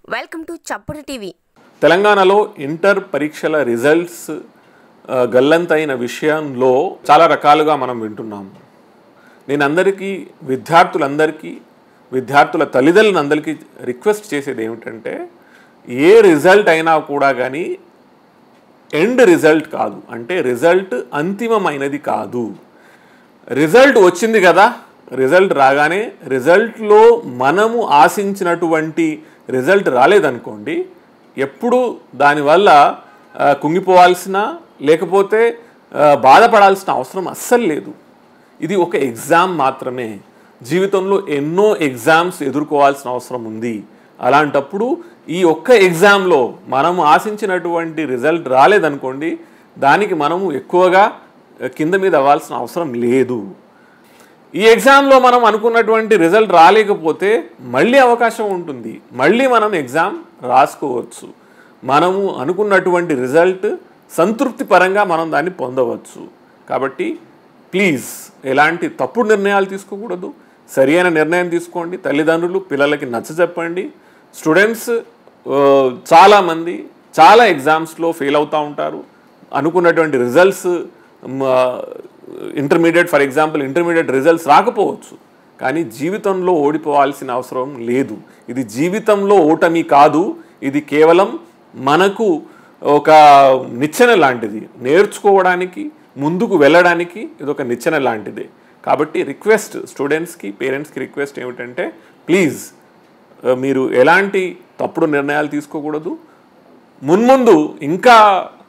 welcome to Chappudu TV తెలంగాణలో inter పరీక్షల results ఆ, గల్లంతైన విషయంలో చాలా రకాలుగా మనం వింటున్నాము నేను అందరికీ విద్యార్థులందరికీ విద్యార్థుల తల్లిదండ్రులందరికీ రిక్వెస్ట్ చేసేది ఏమిటంటే ఏ రిజల్ట్ అయినా కూడా కానీ ఎండ్ రిజల్ట్ కాదు అంటే రిజల్ట్ అంతిమమైనది కాదు రిజల్ట్ వచ్చింది కదా రిజల్ట్ రాగానే రిజల్ట్లో మనము ఆశించినటువంటి రిజల్ట్ రాలేదనుకోండి ఎప్పుడు దానివల్ల ఆ, కుంగిపోవాల్సిన లేకపోతే ఆ, బాధపడాల్సిన అవసరం అస్సలు లేదు ఇది ఒక ఎగ్జామ్ మాత్రమే జీవితంలో ఎన్నో ఎగ్జామ్స్ ఎదుర్కోవాల్సిన అవసరం ఉంది అలాంటప్పుడు ఈ ఒక్క ఎగ్జామ్లో మనము ఆశించినటువంటి రిజల్ట్ రాలేదనుకోండి దానికి మనము ఎక్కువగా కింద మీద అవ్వాల్సిన అవసరం లేదు ఈ ఎగ్జామ్లో మనం అనుకున్నటువంటి రిజల్ట్ రాలేకపోతే మళ్ళీ అవకాశం ఉంటుంది మళ్ళీ మనం ఎగ్జామ్ రాసుకోవచ్చు మనము అనుకున్నటువంటి రిజల్ట్ సంతృప్తి పరంగా మనం దాన్ని పొందవచ్చు కాబట్టి ప్లీజ్ ఎలాంటి తప్పుడు నిర్ణయాలు తీసుకోకూడదు సరి అయిన నిర్ణయం తీసుకోండి తల్లిదండ్రులు పిల్లలకి నచ్చ చెప్పండి స్టూడెంట్స్ ఆ, చాలామంది చాలా ఎగ్జామ్స్లో ఫెయిల్ అవుతూ ఉంటారు అనుకున్నటువంటి results intermediate for example intermediate results రాకపోవచ్చు కానీ జీవితంలో ఓడిపోవాల్సిన అవసరం లేదు ఇది జీవితంలో ఓటమి కాదు ఇది కేవలం మనకు ఒక నిచ్చెన లాంటిది నేర్చుకోవడానికి ముందుకు వెళ్ళడానికి ఇది ఒక నిచ్చెన లాంటిదే కాబట్టి రిక్వెస్ట్ స్టూడెంట్స్కి పేరెంట్స్కి రిక్వెస్ట్ ఏమిటంటే ప్లీజ్ మీరు ఎలాంటి తప్పుడు నిర్ణయాలు తీసుకోకూడదు మున్ముందు ఇంకా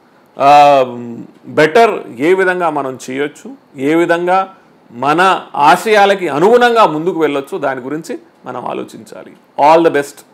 బెటర్ ఏ విధంగా మనం చేయొచ్చు ఏ విధంగా మన ఆశయాలకి అనుగుణంగా ముందుకు వెళ్ళొచ్చు దాని గురించి మనం ఆలోచించాలి ఆల్ ద బెస్ట్